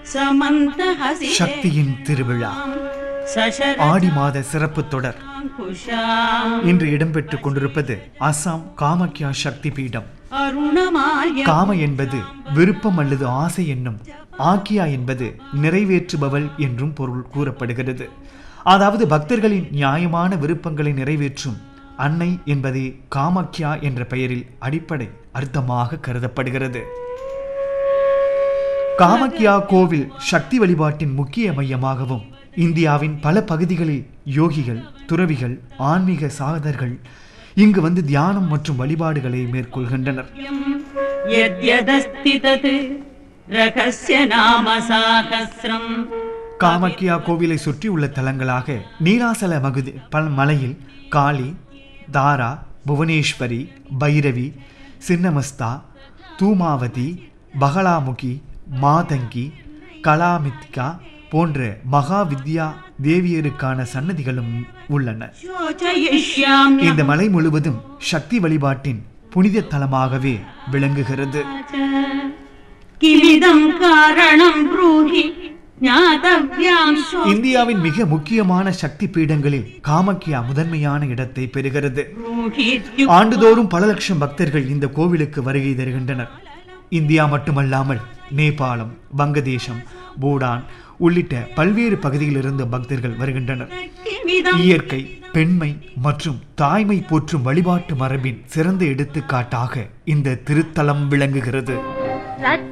समन्तहसि சக்தியின் திருவிழா ஆடி மாத சிறப்பு தொடர் சசரங்குஷாம் இன்று இடம்பெற்றுக் கொண்டிருப்பது அசாம் காமக்யா சக்தி பீடம் அருணமாய காம என்பது விருப்பம் அல்லது ஆசை என்னும் ஆக்கியா என்பது நிறைவேற்றுபவள் என்றும் பொருள் கூறப்படுகிறது அதாவது பக்தர்களின் நியாயமான விருப்பங்களை நிறைவேற்றும் அன்னை என்பதே காமக்யா என்ற பெயரில் அடிப்படை அர்த்தமாக கருதப்படுகிறது காமக்யா கோவில் சக்தி வழிபாட்டின் முக்கிய மையமாகவும் இந்தியாவின் பல பகுதிகளில் யோகிகள் துறவிகள் ஆன்மீக சாதகர்கள் இங்கு வந்து தியானம் மற்றும் வழிபாடுகளை மேற்கொள்கின்றனர் यद्यदस्ति तत् रहस्य नाम साहस्रम् காமக்கியா கோவிலை சுற்றியுள்ள தலங்களாக நீராசல மகுதி பல மலையில் காளி தாரா புவனேஸ்வரி பைரவி சின்னமஸ்தா தூமாவதி பகலாமுகி மாதங்கி கலாமித்கா போன்ற மகா வித்யா தேவியருக்கான சன்னதிகளும் உள்ளன शोचयिष्याम्य இந்த மலை முழுவதும் சக்தி வழிபாட்டின் புனித தலமாகவே விளங்குகிறது किमिदं कारणं ब्रूहि ज्ञातव्यां शो இந்தியாவின் மிக முக்கியமான சக்தி பீடங்களில் காமக்கியா முதன்மையான இடத்தை பெறுகிறது ब्रूहीत्युक् ஆண்டுதோறும் பல லட்சம் பக்தர்கள் இந்த கோவிலுக்கு வருகை தருகின்றனர் இந்தியா மட்டுமல்லாமல் நேபாளம் வங்கதேசம் பூடான் உள்ளிட்ட பல்வேறு பகுதிகளிலிருந்து பக்தர்கள் வருகின்றனர் किमिदं இயற்கை பெண்மை மற்றும் தாய்மை போற்றும் வழிபாட்டு மரபின் சிறந்த எடுத்துக்காட்டாக இந்த திருத்தலம் விளங்குகிறது